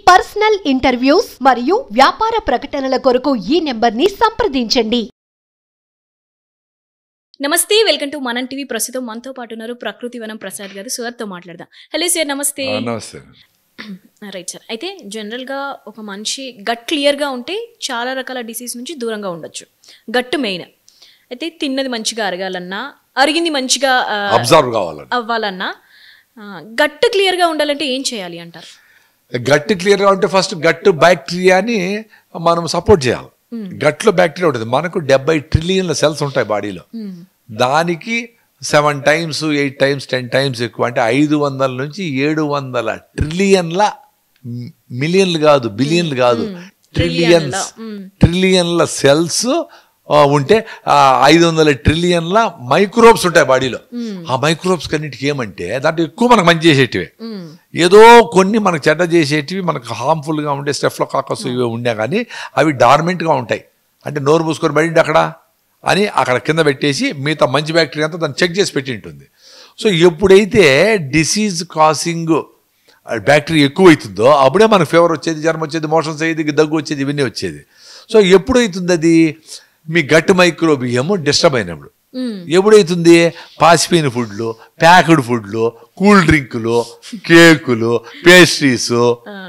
Personal interviews మరియు వ్యాపార ప్రకటనల కొరకు ఈ నెంబర్ని సంప్రదించండి నమస్తే వెల్కమ్ టు మనం టీవీ ప్రస్తుతం మనతో పాటు ఉన్నారు ప్రకృతి వనం ప్రసాద్ గారు సార్తో మాట్లాడదాం హలో సార్ నమస్తే ఆ, నమస్తే రైట్ సార్ అయితే జనరల్గా ఒక మనిషి గట్ క్లియర్గా ఉంటే చాలా రకాల డిసీజ్ నుంచి దూరంగా ఉండొచ్చు గట్టు మెయిన్ అయితే తిన్నది మంచిగా అరగాలన్నా అరిగింది మంచిగా ఆ, అబ్జర్వ్ కావాలని అవ్వాలన్నా ఆ, గట్టు క్లియర్గా ఉండాలంటే ఏం చేయాలి అంటారు గట్టి క్లియర్ గా ఉంటే ఫస్ట్ గట్టు బ్యాక్టీరియాని మనం సపోర్ట్ చేయాలి గట్లో బ్యాక్టీరియా ఉంటుంది మనకు డెబ్బై ట్రిలియన్ల సెల్స్ ఉంటాయి బాడీలో దానికి seven times eight times ten times ఎక్కువ అంటే ఐదు వందల నుంచి ఏడు వందల ట్రిలియన్ల మ్, మిలియన్లు కాదు బిలియన్లు కాదు ట్రిలియన్స్ ట్రిలియన్ల సెల్స్ ఉంటే ఆ, ఐదు వందల ట్రిలియన్ల మైక్రోబ్స్ ఉంటాయి బాడీలో ఆ మైక్రోబ్స్ కన్నిటికి ఏమంటే దాంట్లో ఎక్కువ మనకు మంచి చేసేటివే ఏదో కొన్ని మనకు చెడ్డ చేసేటివి మనకు హార్మ్ఫుల్గా ఉండే స్టెఫ్లో కాకస్ ఇవి ఉండే కానీ అవి డార్మెంట్గా ఉంటాయి అంటే నోరు మూసుకొని పడింది అక్కడ అని అక్కడ కింద పెట్టేసి మిగతా మంచి బ్యాక్టీరియా అంతా దాన్ని చెక్ చేసి పెట్టి ఉంటుంది సో ఎప్పుడైతే డిసీజ్ కాసింగ్ బ్యాక్టీరియా ఎక్కువ అవుతుందో అప్పుడే మనకు ఫీవర్ వచ్చేది జ్వరం వచ్చేది మోషన్స్ అయ్యేది దగ్గు వచ్చేది ఇవన్నీ వచ్చేది సో ఎప్పుడైతుంది అది మీ గట్ మైక్రోబియము డిస్టర్బ్ అయినప్పుడు ఎప్పుడైతుంది పాసిపోయిన ఫుడ్లు ప్యాక్డ్ ఫుడ్లు కూల్ డ్రింకులు కేకులు పేస్ట్రీసు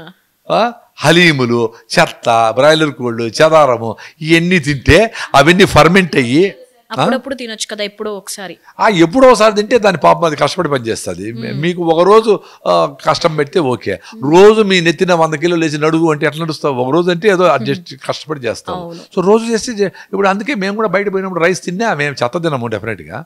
ఆ, హలీములు చెత్త బ్రాయిలర్ కోళ్ళు చెదారము ఇవన్నీ తింటే అవన్నీ ఫర్మెంట్ అయ్యి అప్పుడప్పుడు తినొచ్చు కదా ఎప్పుడో ఒకసారి ఆ ఎప్పుడో ఒకసారి తింటే దాని పాపం అది కష్టపడి పనిచేస్తుంది మీకు ఒక రోజు ఆ, కష్టం పెడితే ఓకే రోజు మీ నెత్తిన వంద కిలోలు వేసి నడుగు అంటే ఎట్లా నడుస్తావు ఒక రోజు అంటే ఏదో అడ్జస్ట్ కష్టపడి చేస్తాం సో రోజు చేస్తే చే- ఇప్పుడు అందుకే మేము కూడా బయట పోయినప్పుడు రైస్ తిన్నా మేము చెత్త తిన్నాము డెఫినెట్గా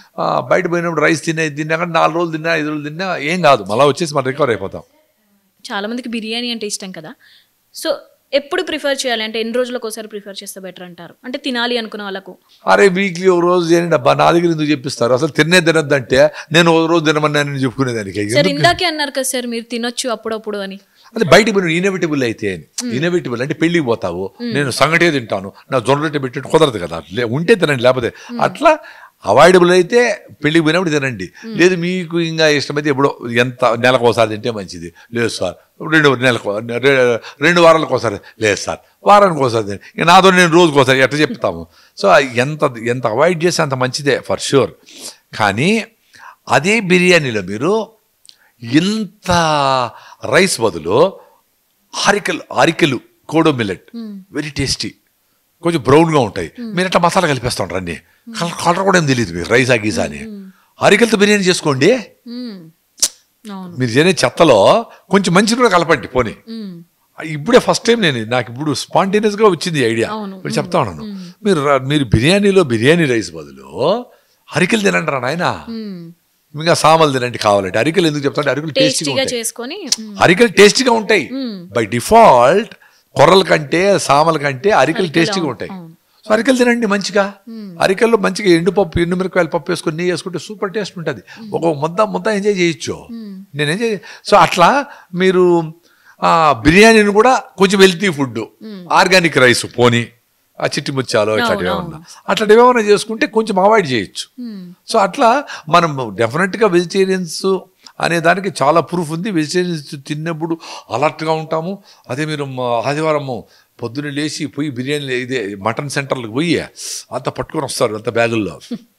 బయట పోయినప్పుడు రైస్ తినే తిన్నా కానీ నాలుగు రోజులు తిన్నా ఐదు రోజులు తిన్నా ఏం కాదు మళ్ళీ వచ్చేసి మనం రికవర్ అయిపోతాం చాలా మందికి బిర్యానీ అంటే ఇష్టం కదా సో ఎప్పుడు ప్రిఫర్ చేయాలి అంటే ఎన్ని రోజులకు ఒకసారి ప్రిఫర్ చేస్తే బెటర్ అంటారు అంటే తినాలి అనుకున్న వాళ్ళకు అరే వీక్లీ ఒక రోజు చేయండి అబ్బా నా దగ్గర ఎందుకు చెప్పిస్తారు అసలు తినే తినద్దంటే నేను ఒక రోజు తినమన్నానని చెప్పుకునేదానికి సార్ ఇందాకే అన్నారు కదా సార్ మీరు తినొచ్చు అప్పుడప్పుడు అని అదే బయటికి పోయిన ఇన్నోవేటబుల్ అయితే ఇన్నోవేటబుల్ అంటే పెళ్ళికి పోతావు నేను సంగటే తింటాను నా జొన్నరొట్టె పెట్టి కుదరదు కదా లే- ఉంటే తినండి లేకపోతే అట్లా అవాయిడబుల్ అయితే పెళ్ళికి పోయినప్పుడు తినండి లేదు మీకు ఇంకా ఇష్టమైతే ఎప్పుడో ఎంత నెలకు ఒకసారి తింటే మంచిది లేదు సార్ రెండు నెలకు రె- రెండు వారాలకు ఒకసారి లేదు సార్ వారానికి ఒకసారి తినండి ఇక నాతో నేను రోజుకి ఒకసారి ఎట్లా చెప్తాము సో ఎంత ఎంత అవాయిడ్ చేస్తే అంత మంచిదే ఫర్ షూర్ కానీ అదే బిర్యానీలో మీరు ఇంత రైస్ బదులు ఆరికలు ఆరికలు కోడో మిల్లెట్ వెరీ టేస్టీ కొంచెం బ్రౌన్గా ఉంటాయి మీరు అట్లా మసాలా కలిపేస్తూ ఉంటారు అన్ని కలర్ కలర్ కూడా ఏం తెలియదు మీరు రైసా గీసా అని అరికలతో బిర్యానీ చేసుకోండి మ్మ్. అవును మీరు చేసే చెత్తలో కొంచెం మంచి కూడా కలపండి పోనీ ఇప్పుడే ఫస్ట్ టైం నేను నాకు ఇప్పుడు spontaneous గా వచ్చింది ఐడియా అవును. ఇప్పుడు చెప్తా ఉన్నాను మీరు రా- మీరు బిర్యానీలో బిర్యానీ రైస్ బదులు అరికెలు తినండి రా నాయన మ్మ్. ఇంకా సామలు తినండి కావాలంటే అరికెలు ఎందుకు చెప్తాంటే అరికెలు టేస్టీగా టేస్టీగా ఉంటాయి చేసుకొని మ్మ్. అరికెలు టేస్టీగా ఉంటాయి బై డిఫాల్ట్ కొర్రల కంటే సామల కంటే అరికెలు టేస్టీగా ఉంటాయి సో అరికెలు తినండి మంచిగా అరికెల్లో మంచిగా ఎండుపప్పు ఎండు మిరపకాయల పప్పు వేసుకొని నెయ్యి వేసుకుంటే సూపర్ టేస్ట్ ఉంటుంది ఒక ముద్ద ముద్ద ఎంజాయ్ చేయొచ్చు నేను ఎంజాయ్ సో అట్లా మీరు ఆ, బిర్యానీని కూడా కొంచెం హెల్తీ ఫుడ్ ఆర్గానిక్ రైస్ పోని ఆ చిట్టి ముత్యాలు ఇట్లాంటివి ఏమన్నా అట్లాంటివి ఏమైనా చేసుకుంటే కొంచెం అవాయిడ్ చేయొచ్చు సో అట్లా మనం డెఫినెట్గా వెజిటేరియన్స్ అనే దానికి చాలా ప్రూఫ్ ఉంది వెజిటేరియన్స్ తిన్నప్పుడు అలర్ట్గా ఉంటాము అదే మీరు మ- ఆదివారము పొద్దున్న లేచి పోయి బిర్యానీ ఇదే మటన్ సెంటర్లకు పోయి అంత పట్టుకొని వస్తారు అంత బ్యాగుల్లో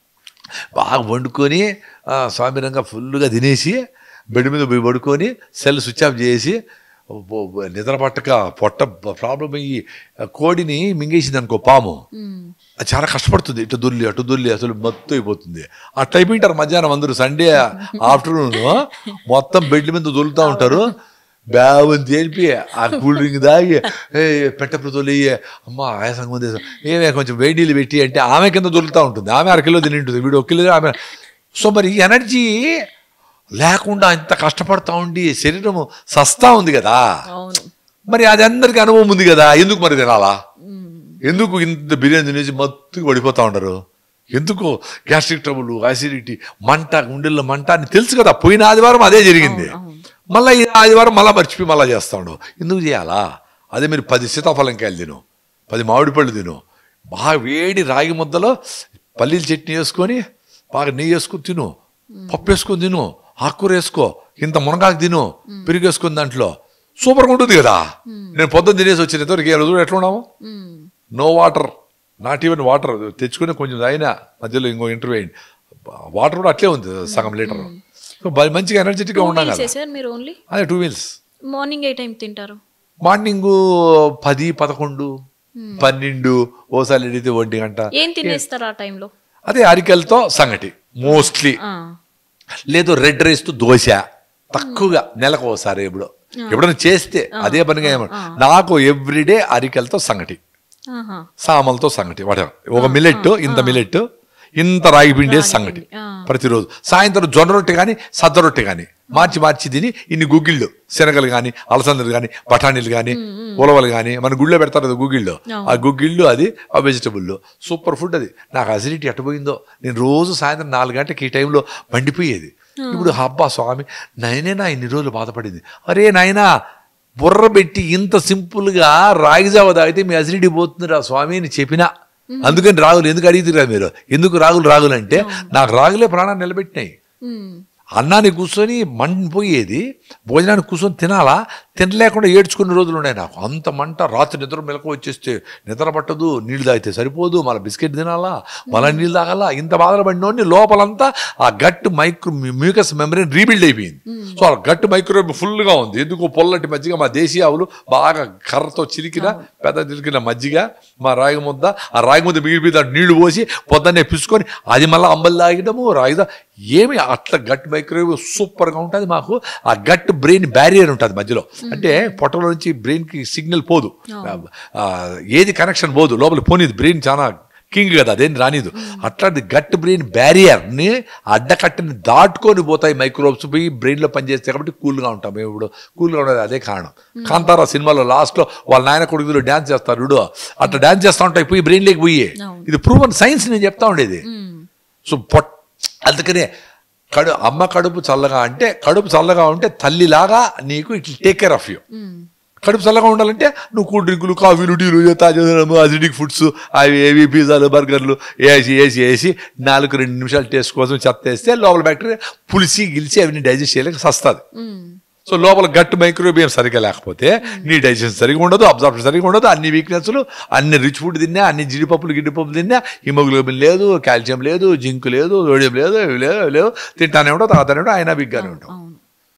బాగా వండుకొని ఆ, స్వామిరంగా ఫుల్గా తినేసి బెడ్ మీద పోయి పడుకొని సెల్ స్విచ్ ఆఫ్ చేసి బో- బో- నిద్ర పట్టక పొట్ట ప్రాబ్లం అయ్యి ఆ కోడిని మింగేసింది అనుకో పాము అది చాలా కష్టపడుతుంది ఇటు దొల్లి అటు దొల్లి అసలు మొత్తం అయిపోతుంది అట్లా అయిపోయింటారు మధ్యాహ్నం అందరూ సండే ఆఫ్టర్నూన్ మొత్తం బెడ్ల మీద దొరుకుతూ ఉంటారు బ్యాగుని తేలిపి ఆ కూల్ డ్రింక్ తాగి ఏ పెట్టప్రతోలు అమ్మ ఆయాసంగా ఉంది ఏమే కొంచెం వేడి నీళ్ళు పెట్టి అంటే ఆమె కింద దొరుకుతూ ఉంటుంది ఆమె అరకిలో తిని ఉంటుంది వీడు ఒక కిలో ఆమె సో మరి ఎనర్జీ లేకుండా ఇంత కష్టపడతా ఉండి శరీరం సస్తా ఉంది కదా అవును మరి అది అందరికీ అనుభవం ఉంది కదా ఎందుకు మరి తినాలా ఎందుకు ఇంత బిర్యానీ తినేసి మత్తుకు పడిపోతా ఉండరు ఎందుకు గ్యాస్ట్రిక్ ట్రబుల్ యాసిడిటీ మంట గుండెల్లో మంట అని తెలుసు కదా పోయిన ఆదివారం అదే జరిగింది మళ్ళీ ఈ ఆదివారం మళ్ళీ మర్చిపోయి మళ్ళీ చేస్తా ఉండవు ఎందుకు చేయాలా అదే మీరు పది సీతాఫలంకాయలు తిను పది మామిడి పళ్ళు తిను బాగా వేడి రాగి ముద్దలో పల్లీల చట్నీ వేసుకొని బాగా నెయ్యి వేసుకొని తిను పప్పు వేసుకొని తిను ఆకుకూర వేసుకో ఇంత మునగాకు తిను పెరుగు వేసుకొని దాంట్లో సూపర్గా ఉంటుంది కదా నేను పొద్దున్న తినేసి వచ్చిన ఇంతవరకు ఏ రోజు ఎట్లా ఉన్నాము no water not even water తెచ్చుకుని కొంచెం అయినా మధ్యలో ఇంకో ఇంటర్వ్యూ అయింది వాటర్ కూడా అట్లే ఉంది సగం లీటర్ సో బ- మంచిగా ఎనర్జెటిక్గా ఉన్నాం కదా సార్ మీరు ఓన్లీ అదే టూ వీల్స్ మార్నింగ్ ఏ టైం తింటారు మార్నింగ్ పది పదకొండు పన్నెండు ఓసారి ఎడితే ఒంటి గంట ఏం తినేస్తారు ఆ టైంలో అదే అరికెలతో సంగటి మోస్ట్లీ లేదు రెడ్ రైస్ తో దోశ తక్కువగా నెలకు ఒకసారి ఎప్పుడు ఎప్పుడైనా చేస్తే అదే పనిగా ఏమో నాకు ఎవ్రీడే అరికెలతో సంగటి సామలతో సంగటి వాటెవర్ ఒక మిల్లెట్ ఇంత మిల్లెట్ ఇంత రాగి పిండి వేసి సంగటి ప్రతిరోజు సాయంత్రం జొన్న రొట్టె కానీ సద్ద రొట్టె కానీ మార్చి మార్చి తిని ఇన్ని గుగ్గిళ్ళు శనగలు కానీ అలసందలు కానీ బఠానీలు కానీ ఉలవలు కానీ మన గుళ్ళో పెడతారు కదా గుగ్గిళ్ళు ఆ గుగ్గిళ్ళు అది ఆ వెజిటబుల్ సూపర్ ఫుడ్ అది నాకు అసిడిటీ ఎట్టపోయిందో నేను రోజు సాయంత్రం నాలుగు గంటలకు ఈ టైంలో మండిపోయేది ఇప్పుడు హబ్బా స్వామి నయనేనా ఇన్ని రోజులు బాధపడింది అరే నాయనా బుర్ర పెట్టి ఇంత సింపుల్గా రాగి జావ తాగితే మీ అసిడిటీ పోతుందిరా స్వామి అని చెప్పినా అందుకని రాగులు ఎందుకు అడిగితురా మీరు ఎందుకు రాగులు రాగులు అంటే నాకు రాగులే ప్రాణాన్ని నిలబెట్టినాయి అన్నానికి కూర్చొని మండిపోయేది భోజనానికి కూర్చొని తినాలా తినలేకుండా ఏడ్చుకునే రోజులు ఉన్నాయి నాకు అంత మంట రాత్రి నిద్ర మెలకు వచ్చేస్తే నిద్ర పట్టదు నీళ్ళు తాగితే సరిపోదు మళ్ళీ బిస్కెట్ తినాలా మళ్ళీ నీళ్ళు తాగాలా ఇంత బాధలు పడినోడిని లోపలంతా ఆ gut micro mucus memory rebuild అయిపోయింది సో ఆ గట్ మైక్రో ఫుల్గా ఉంది ఎందుకు పొల్లటి మజ్జిగ మా దేశీయ ఆవులు బాగా కర్రతో చిలికిన పెద్ద చిలికిన మజ్జిగ మా రాగి ముద్ద ఆ రాగి ముద్ద మిగిలిపోయి దాంట్లో నీళ్లు పోసి పొద్దున్నే పిసుకొని అది మళ్ళీ అంబలు తాగడము రాగిదా ఏమి అట్లా గట్ మైక్రోవేవ్ సూపర్గా ఉంటుంది మాకు ఆ గట్ బ్రెయిన్ బ్యారియర్ ఉంటుంది మధ్యలో అంటే పొట్టలో నుంచి బ్రెయిన్కి సిగ్నల్ పోదు ఆ, ఏది కనెక్షన్ పోదు లోపల పోనీది బ్రెయిన్ చాలా కింగ్ కదా అదేం రానిదు అట్లాంటి గట్ బ్రెయిన్ బ్యారియర్ని అడ్డకట్టని దాటుకొని పోతాయి మైక్రోబ్స్ పోయి బ్రెయిన్లో పనిచేస్తాయి కాబట్టి కూల్గా ఉంటాం మేము ఇప్పుడు కూల్గా ఉండదు అదే కారణం కాంతారా సినిమాలో లాస్ట్లో వాళ్ళ నాయన కొడుకులు డ్యాన్స్ చేస్తారు చూడు అట్లా డ్యాన్స్ చేస్తూ ఉంటాయి పోయి బ్రెయిన్లోకి పోయి ఇది ప్రూవన్ సైన్స్ నేను చెప్తా ఉండేది సో పొట్ అందుకనే కడు అమ్మ కడుపు చల్లగా అంటే కడుపు చల్లగా ఉంటే తల్లిలాగా నీకు it take care of you కడుపు చల్లగా ఉండాలంటే నువ్వు కూల్ డ్రింకులు కాఫీలు టీలు తాజాదనము అసిడిక్ ఫుడ్స్ అవి ఏవి పిజ్జాలు బర్గర్లు వేసి వేసి వేసి నాలుగు రెండు నిమిషాలు టేస్ట్ కోసం చెత్త వేస్తే లోపల బ్యాక్టీరియా పులిసి గిలిసి అవన్నీ డైజెస్ట్ చేయలేక సస్తుంది సో లోపల గట్టు మైక్రోబియం సరిగా లేకపోతే నీ డైజెషన్ సరిగా ఉండదు అబ్జార్ప్షన్ సరిగా ఉండదు అన్ని వీక్నెస్లు అన్ని రిచ్ ఫుడ్ తిన్నా అన్ని జీడిపప్పులు గిడ్డిపప్పులు తిన్నా హిమోగ్లోబిన్ లేదు కాల్షియం లేదు జింక్ లేదు సోడియం లేదు ఇవి లేవు ఇవి లేవు తింటానే ఉంటావు తాగుతానే ఉంటావు అయినా బిగ్గానే ఉంటాం అవును